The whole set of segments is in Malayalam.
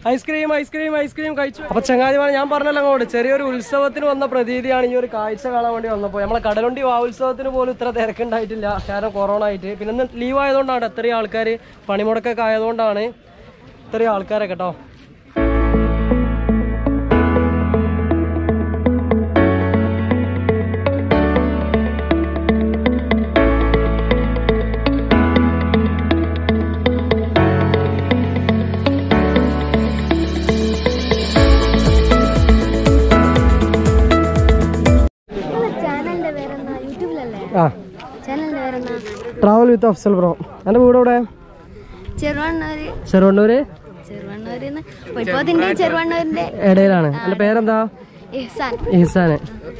ഐസ്ക്രീം ഐസ്ക്രീം ഐസ്ക്രീം കഴിച്ചു അപ്പൊ ചങ്ങാതിമാരെ ഞാൻ പറഞ്ഞല്ലോ അങ്ങോട്ട് ചെറിയൊരു ഉത്സവത്തിന് വന്ന പ്രതീതിയാണ് ഈ ഒരു കാഴ്ച കാണാൻ വേണ്ടി വന്നപ്പോൾ നമ്മളെ കടലുണ്ടി വാവുത്സവത്തിന് പോലും ഇത്ര തിരക്കുണ്ടായിട്ടില്ല കാരണം കൊറോണ ആയിട്ട് പിന്നെ ഇന്ന് ലീവ് ആയതുകൊണ്ടാണ് ഇത്രയും ആൾക്കാർ പണിമുടക്കൊക്കെ ആയതുകൊണ്ടാണ് ഇത്രയും ആൾക്കാരൊക്കെ കേട്ടോ ചാനലിന്റെ പേരെന്നാ യൂട്യൂബിലല്ലേ ആ ചാനലിന്റെ പേരെന്നാ ട്രാവൽ വിത്ത് അഫ്സൽ ബ്രോ എൻ്റെ വീട് ഇവിടെ ചെറുവണ്ണൂര് ചെറുവണ്ണൂര് ചെറുവണ്ണൂരിന്ന് മുപ്പത്തിന്റെ ചെറുവണ്ണൂരിന്റെ ഇടയിലാണ് എൻ്റെ പേരെന്താ ഇഹ്സാൻ ഇഹ്സാന്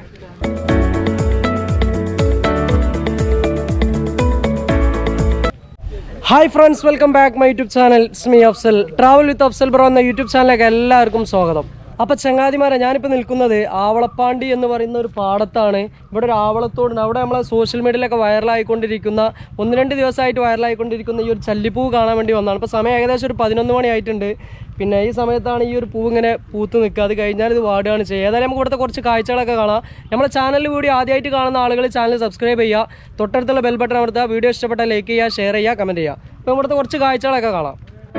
hi friends welcome back my YouTube channel സ്മി Afsal travel with Afsal bro എന്ന യൂട്യൂബ് ചാനലിലേക്ക് എല്ലാവർക്കും സ്വാഗതം അപ്പോൾ ചങ്ങാതിമാരെ ഞാനിപ്പോൾ നിൽക്കുന്നത് ആവളപ്പാണ്ടി എന്ന് പറയുന്ന ഒരു പാടത്താണ് ഇവിടെ ഒരു ആവളത്തോടുണ്ട് അവിടെ നമ്മളെ സോഷ്യൽ മീഡിയയിലൊക്കെ വൈറലായിക്കൊണ്ടിരിക്കുന്ന ഒന്ന് രണ്ട് ദിവസമായിട്ട് വൈറലായിക്കൊണ്ടിരിക്കുന്ന ഈ ഒരു ചല്ലിപ്പൂ കാണാൻ വേണ്ടി വന്നതാണ് ഇപ്പോൾ സമയം ഏകദേശം ഒരു പതിനൊന്ന് മണി ആയിട്ടുണ്ട് പിന്നെ ഈ സമയത്താണ് ഈ ഒരു പൂ ഇങ്ങനെ പൂത്ത് നിൽക്കുക അത് കഴിഞ്ഞാൽ ഇത് വാടുകയാണ് ചെയ്യുക ഏതായാലും നമുക്ക് ഇവിടുത്തെ കുറച്ച് കാഴ്ചകളൊക്കെ കാണാം നമ്മളെ ചാനലിൽ കൂടി ആദ്യമായിട്ട് കാണുന്ന ആളുകൾ ചാനൽ സബ്സ്ക്രൈബ് ചെയ്യുക തൊട്ടടുത്തുള്ള ബെൽ ബട്ടൺ അമർത്തുക വീഡിയോ ഇഷ്ടപ്പെട്ടാൽ ലൈക്ക് ചെയ്യുക ഷെയർ ചെയ്യുക കമൻറ്റ് ചെയ്യുക അപ്പോൾ ഇവിടുത്തെ കുറച്ച് കാഴ്ചകളൊക്കെ കാണാം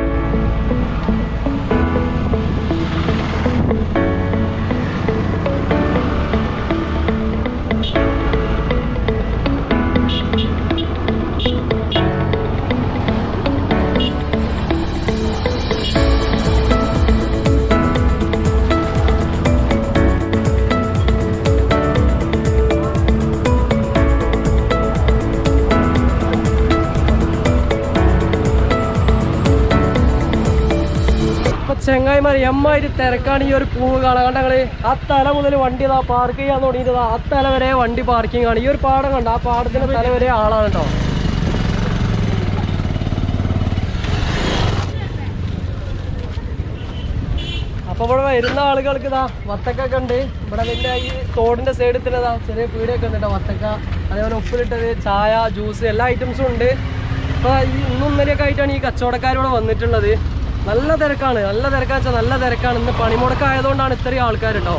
ഇപ്പൊ ചെങ്ങായിമാർ എമ്മായിട്ട് തിരക്കാണ് ഈ ഒരു പൂവ് കാണാൻ കണ്ട ഞങ്ങള് ആ തല മുതൽ വണ്ടി ഇതാ പാർക്ക് ചെയ്യാൻ തുടങ്ങിയിട്ട് ആ തല വരെ വണ്ടി പാർക്കിംഗ് ആണ് ഈ ഒരു പാടം കണ്ട ആ പാടത്തിന്റെ തല വരെ ആളാണ് കേട്ടോ അപ്പൊ ഇവിടെ വരുന്ന ആളുകൾക്ക് ഇതാ വത്തക്കൊക്കെ ഉണ്ട് ഇവിടെ വലിയ ഈ തോടിന്റെ സൈഡിൽ തന്നെ ഇതാ ചെറിയ പീടിയൊക്കെ ഉണ്ട് കേട്ടോ വത്തക്ക അതേപോലെ ഉപ്പിലിട്ടത് ചായ ജ്യൂസ് എല്ലാ ഐറ്റംസും ഉണ്ട് അപ്പൊ ഈ ഇന്നും ഇന്നലെയൊക്കെ ആയിട്ടാണ് ഈ കച്ചവടക്കാരിവിടെ വന്നിട്ടുള്ളത് നല്ല തിരക്കാണ് നല്ല തിരക്കാന്ന് വെച്ചാൽ നല്ല തിരക്കാണ് ഇന്ന് പണിമുടക്കായതുകൊണ്ടാണ് ഇത്രയും ആൾക്കാരുണ്ടോ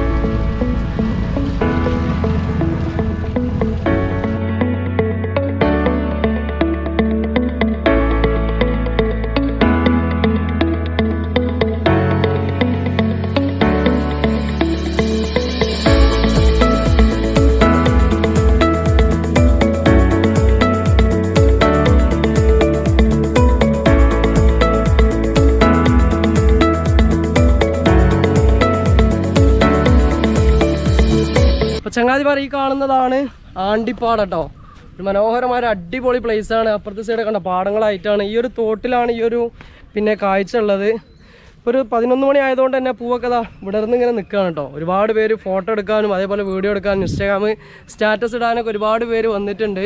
അപ്പൊ ചങ്ങാതിമാർ ഈ കാണുന്നതാണ് ആണ്ടിപ്പാട് കേട്ടോ ഒരു മനോഹരമായ ഒരു അടിപൊളി place ആണ് അപ്പുറത്തെ സൈഡ് കണ്ട പാടങ്ങളായിട്ടാണ് ഈ ഒരു തോട്ടിലാണ് ഈ ഒരു പിന്നെ കാഴ്ച ഉള്ളത് ഇപ്പോൾ ഒരു പതിനൊന്ന് മണി ആയതുകൊണ്ട് തന്നെ പൂവൊക്കെ ദാ വിടർന്ന് ഇങ്ങനെ നിൽക്കുകയാണ് കേട്ടോ ഒരുപാട് പേര് ഫോട്ടോ എടുക്കാനും അതേപോലെ വീഡിയോ എടുക്കാനും ഇൻസ്റ്റാഗ്രാം സ്റ്റാറ്റസ് ഇടാനൊക്കെ ഒരുപാട് പേര് വന്നിട്ടുണ്ട്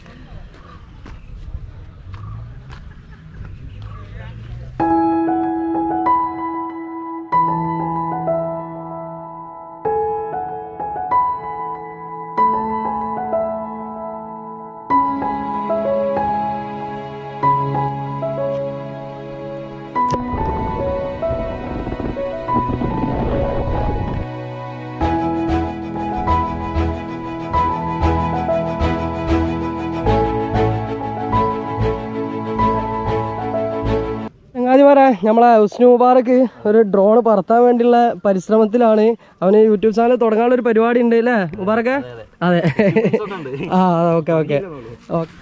ചങ്ങാതിമാരെ നമ്മളെ ഹുസ്നു മുബാറക്ക് ഒരു ഡ്രോൺ പറത്താൻ വേണ്ടിയുള്ള പരിശ്രമത്തിലാണ് അവന് യൂട്യൂബ് ചാനൽ തുടങ്ങാനുള്ള ഒരു പരിപാടി ഉണ്ട് അല്ലേ മുബാറക്ക് അതെ ആ ഓക്കെ ഓക്കെ ഓക്കെ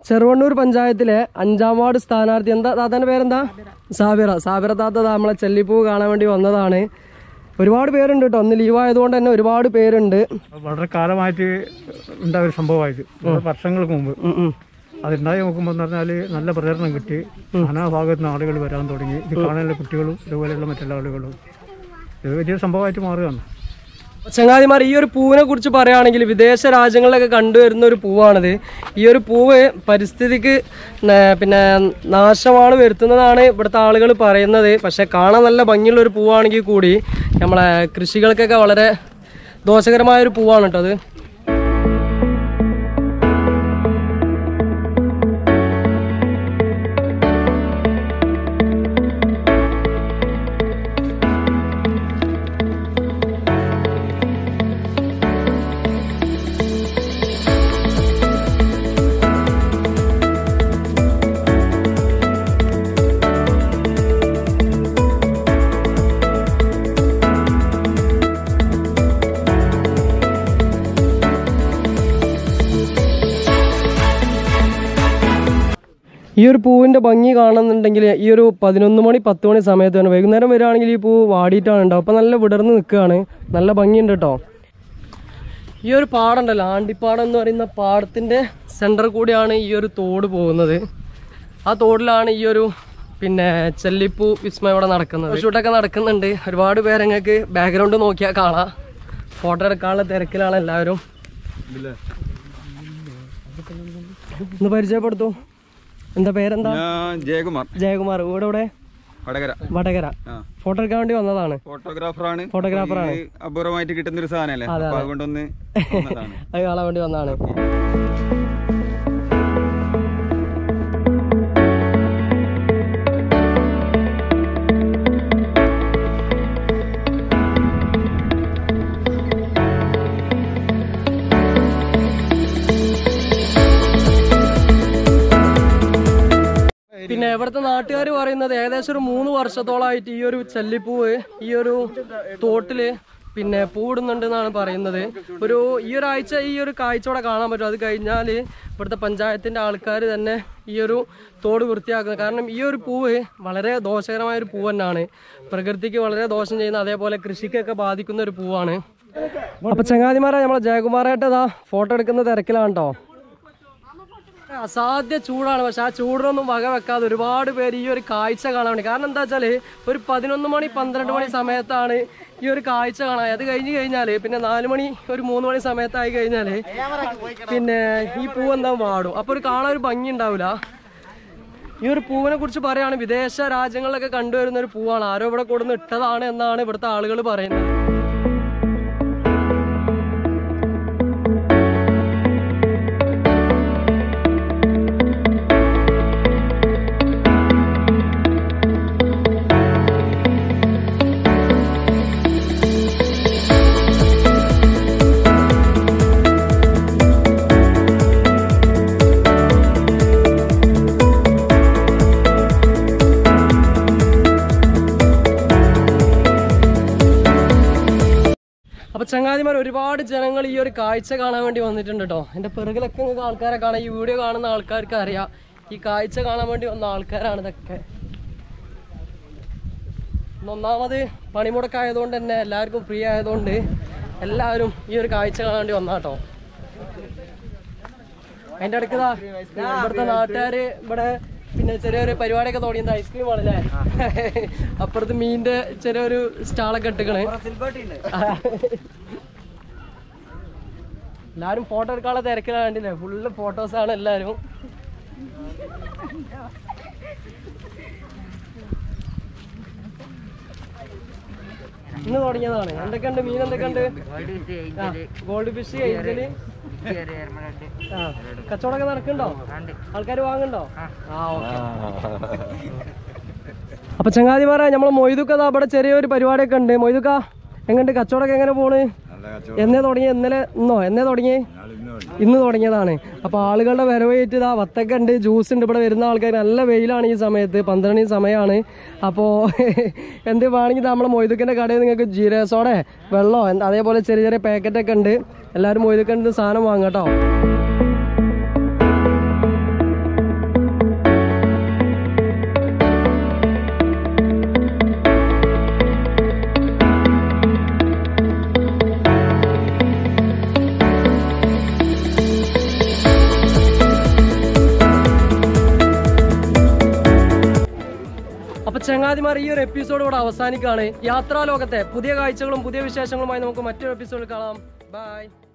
ചെറുവണ്ണൂർ പഞ്ചായത്തിലെ അഞ്ചാം വാർഡ് സ്ഥാനാർത്ഥി എന്താ താത്താന്റെ പേരെന്താ സാബിറ സാബിറ താത്ത ദാ നമ്മളെ ചെല്ലിപ്പൂ കാണാൻ വേണ്ടി വന്നതാണ് ഒരുപാട് പേരുണ്ട് കേട്ടോ ഒന്ന് ലീവ് ആയതുകൊണ്ട് തന്നെ ഒരുപാട് പേരുണ്ട് വളരെ കാലമായിട്ട് ഉണ്ടായ ഒരു സംഭവമായത് വളരെ വർഷങ്ങൾക്ക് മുമ്പ് ഉം, ഉം. അതുണ്ടായി നോക്കുമ്പോൾ എന്ന് പറഞ്ഞാൽ നല്ല പ്രചരണം കിട്ടി നാനാ ഭാഗത്ത് നിന്ന് ആളുകൾ വരാൻ തുടങ്ങി ഇത് കാണാനുള്ള കുട്ടികളും ഇതുപോലെയുള്ള മറ്റുള്ള ആളുകളും ഇത് വലിയ സംഭവമായിട്ട് മാറുകയാണ് ചങ്ങാതിമാർ ഈ ഒരു പൂവിനെ കുറിച്ച് പറയുകയാണെങ്കിൽ വിദേശ രാജ്യങ്ങളിലൊക്കെ കണ്ടുവരുന്ന ഒരു പൂവാണിത് ഈ ഒരു പൂവ് പരിസ്ഥിതിക്ക് ന- പിന്നെ നാശമാണ് വരുത്തുന്നതാണ് ഇവിടുത്തെ ആളുകൾ പറയുന്നത് പക്ഷെ കാണാൻ നല്ല ഭംഗിയുള്ള ഒരു പൂവാണെങ്കിൽ കൂടി നമ്മളെ കൃഷികൾക്കൊക്കെ വളരെ ദോഷകരമായ ഒരു പൂവാണ് കേട്ടോ അത് ഈ ഒരു പൂവിൻ്റെ ഭംഗി കാണുന്നുണ്ടെങ്കിൽ ഈ ഒരു പതിനൊന്ന് മണി പത്ത് മണി സമയത്ത് തന്നെ വൈകുന്നേരം വരികയാണെങ്കിൽ ഈ പൂ വാടിയിട്ടാണ് ഉണ്ടാവും അപ്പം നല്ല വിടർന്ന് നിൽക്കുകയാണ് നല്ല ഭംഗിയുണ്ട് കേട്ടോ ഈ ഒരു പാടമുണ്ടല്ലോ ആണ്ടിപ്പാടം എന്ന് പറയുന്ന പാടത്തിൻ്റെ സെൻറ്റർ കൂടിയാണ് ഈ ഒരു തോട് പോകുന്നത് ആ തോടിലാണ് ഈ ഒരു പിന്നെ ചെല്ലിപ്പൂ വിസ്മയം ഇവിടെ നടക്കുന്നത് ഷൂട്ടൊക്കെ നടക്കുന്നുണ്ട് ഒരുപാട് പേര് നിങ്ങൾക്ക് ബാക്ക്ഗ്രൗണ്ട് നോക്കിയാൽ കാണാം ഫോട്ടോ എടുക്കാനുള്ള തിരക്കിലാണ് എല്ലാവരും ഒന്ന് പരിചയപ്പെടുത്തു എന്താ പേരെന്താ ഞാൻ ജയകുമാർ ജയകുമാർ വീട് ഇവിടെ വടകര വടകര ആ. ഫോട്ടോ എടുക്കാൻ വേണ്ടി വന്നതാണ് ഫോട്ടോഗ്രാഫറാണ് ഫോട്ടോഗ്രാഫറാണ്. ഇത് അപൂർവമായിട്ട് കിട്ടുന്ന ഒരു സാധനല്ലേ അപ്പൊ അതുകൊണ്ടൊന്ന് വന്നതാണ്. അത് കാണാൻ വേണ്ടി വന്നതാണ് പിന്നെ ഇവിടുത്തെ നാട്ടുകാർ പറയുന്നത് ഏകദേശം ഒരു മൂന്ന് വർഷത്തോളമായിട്ട് ഈ ഒരു ചെല്ലിപ്പൂവ് ഈ ഒരു തോട്ടില് പിന്നെ പൂടുന്നുണ്ട് എന്നാണ് പറയുന്നത് ഒരു ഈ ഒരാഴ്ച ഈ ഒരു കാഴ്ചയോടെ കാണാൻ പറ്റും അത് കഴിഞ്ഞാൽ ഇവിടുത്തെ പഞ്ചായത്തിന്റെ ആൾക്കാർ തന്നെ ഈ ഒരു തോട് വൃത്തിയാക്കുന്നത് കാരണം ഈ ഒരു പൂവ് വളരെ ദോഷകരമായ ഒരു പൂവ് തന്നെയാണ് പ്രകൃതിക്ക് വളരെ ദോഷം ചെയ്യുന്ന അതേപോലെ കൃഷിക്കൊക്കെ ബാധിക്കുന്ന ഒരു പൂവാണ് അപ്പൊ ചങ്ങാതിമാരെ നമ്മളെ ജയകുമാറായിട്ട് ഫോട്ടോ എടുക്കുന്ന തിരക്കിലാണ് കേട്ടോ അസാധ്യ ചൂടാണ് പക്ഷെ ആ ചൂടിനൊന്നും വക വെക്കാതെ ഒരുപാട് പേര് ഈ ഒരു കാഴ്ച കാണാൻ വേണ്ടി കാരണം എന്താ വെച്ചാല് ഒരു പതിനൊന്ന് മണി പന്ത്രണ്ട് മണി സമയത്താണ് ഈ ഒരു കാഴ്ച കാണാൻ അത് കഴിഞ്ഞ് കഴിഞ്ഞാല് പിന്നെ നാല് മണി ഒരു മൂന്ന് മണി സമയത്തായി കഴിഞ്ഞാല് പിന്നെ ഈ പൂ എന്താ വാടും അപ്പൊ ഒരു കാണാൻ ഒരു ഭംഗി ഉണ്ടാവില്ല ഈ ഒരു പൂവിനെ കുറിച്ച് പറയുകയാണ് വിദേശ രാജ്യങ്ങളിലൊക്കെ കണ്ടുവരുന്ന ഒരു പൂവാണ് ആരോ ഇവിടെ കൊടുന്ന് ഇട്ടതാണ് എന്നാണ് ഇവിടുത്തെ ആളുകൾ പറയുന്നത് അപ്പൊ ചങ്ങാതിമാർ ഒരുപാട് ജനങ്ങൾ ഈ ഒരു കാഴ്ച കാണാൻ വേണ്ടി വന്നിട്ടുണ്ട് കേട്ടോ എന്റെ പിറകിലൊക്കെ നിങ്ങൾക്ക് ആൾക്കാരെ കാണാം ഈ വീഡിയോ കാണുന്ന ആൾക്കാർക്ക് അറിയാം ഈ കാഴ്ച കാണാൻ വേണ്ടി വന്ന ആൾക്കാരാണ് ഇതൊക്കെ ഇന്ന് ഒന്നാമത് പണിമുടക്കായതുകൊണ്ട് തന്നെ എല്ലാവർക്കും ഫ്രീ ആയതുകൊണ്ട് എല്ലാവരും ഈ ഒരു കാഴ്ച കാണാൻ വേണ്ടി വന്നാട്ടോ അതിന്റെ അടുക്ക് ദാ ഇവിടുത്തെ നാട്ടുകാര് ഇവിടെ പിന്നെ ചെറിയൊരു പരിപാടിയൊക്കെ തുടങ്ങിയത് ഐസ്ക്രീം ആണല്ലേ അപ്പുറത്ത് മീനിന്റെ ചെറിയൊരു സ്റ്റാളൊക്കെ ഇട്ടിക്കണ് എല്ലാരും ഫോട്ടോ എടുക്കാനുള്ള തിരക്കിലാണ് കണ്ടില്ലേ ഫുള്ള് ഫോട്ടോസ് ആണ് എല്ലാരും ഇന്ന് തുടങ്ങിയതാണ് എന്തൊക്കെയുണ്ട് മീൻ എന്തൊക്കെയുണ്ട് ഗോൾഡ് ഫിഷ് ഏഞ്ചല് ആ കച്ചവടമൊക്കെ നടക്കുന്നുണ്ടോ ആൾക്കാർ വാങ്ങുന്നുണ്ടോ ആ ഓക്കെ അപ്പൊ ചങ്ങാതിമാരെ നമ്മളെ മൊയ്തുക്ക ദാ ഇവിടെ ചെറിയൊരു പരിപാടിയൊക്കെ ഉണ്ട് മൊയ്തുക്ക എങ്ങനെയുണ്ട് കച്ചവടമൊക്കെ എങ്ങനെ പോണ് എന്നേ തുടങ്ങി ഇന്നലെ ഇന്നോ എന്നേ തുടങ്ങി ഇന്ന് തുടങ്ങിയതാണ് അപ്പൊ ആളുകളുടെ വരവേറ്റ് ഇതാ വത്തക്ക ഉണ്ട് ജ്യൂസ് ഉണ്ട് ഇവിടെ വരുന്ന ആൾക്കാർ നല്ല വെയിലാണ് ഈ സമയത്ത് പന്ത്രണ്ട് മണി സമയമാണ് അപ്പോൾ എന്ത് വേണമെങ്കിൽ നമ്മളെ മൊയ്തുക്കൻ്റെ കടയിൽ നിങ്ങൾക്ക് ജീരകസോടെ വെള്ളമോ എന്ത് അതേപോലെ ചെറിയ ചെറിയ പാക്കറ്റൊക്കെ ഉണ്ട് എല്ലാവരും മൊയ്തുക്കൻ്റെ സാധനം വാങ്ങാം കേട്ടോ അപ്പൊ ചങ്ങാതിമാർ ഈ ഒരു എപ്പിസോഡ് ഇവിടെ അവസാനിക്കുകയാണ് യാത്രാലോകത്തെ പുതിയ കാഴ്ചകളും പുതിയ വിശേഷങ്ങളുമായി നമുക്ക് മറ്റൊരു എപ്പിസോഡിൽ കാണാം ബൈ